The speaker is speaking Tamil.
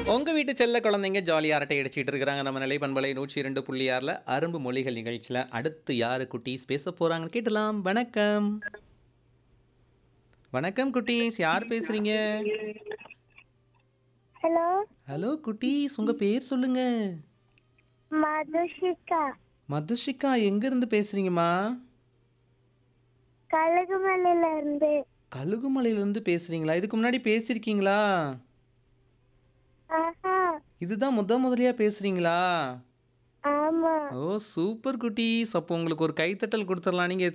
உங்க வீட்டு செல்ல குழந்தைங்க ஜாலியா அரட்டை அடிச்சிட்டு இருக்கிறாங்க நம்ம நிலை பண்பலை நூற்றி இரண்டு புள்ளி ஆறுல அரும்பு மொழிகள் நிகழ்ச்சியில அடுத்து யாரு குட்டீஸ் பேச போறாங்கன்னு கேட்டலாம் வணக்கம் வணக்கம் குட்டீஸ் யார் பேசுறீங்க ஹலோ ஹலோ குட்டீஸ் உங்க பேர் சொல்லுங்க மதுஷிகா மதுஷிகா எங்க இருந்து பேசுறீங்கம்மா கழுகுமலையில இருந்து கழுகுமலையில இருந்து பேசுறீங்களா இதுக்கு முன்னாடி பேசியிருக்கீங்களா ஆஹா இதுதான் முத முதலியா பேசுறீங்களா ஆமா ஓ சூப்பர் குட்டீஸ் அப்போ உங்களுக்கு ஒரு கைத்தட்டல் கொடுத்துடலாம் நீங்க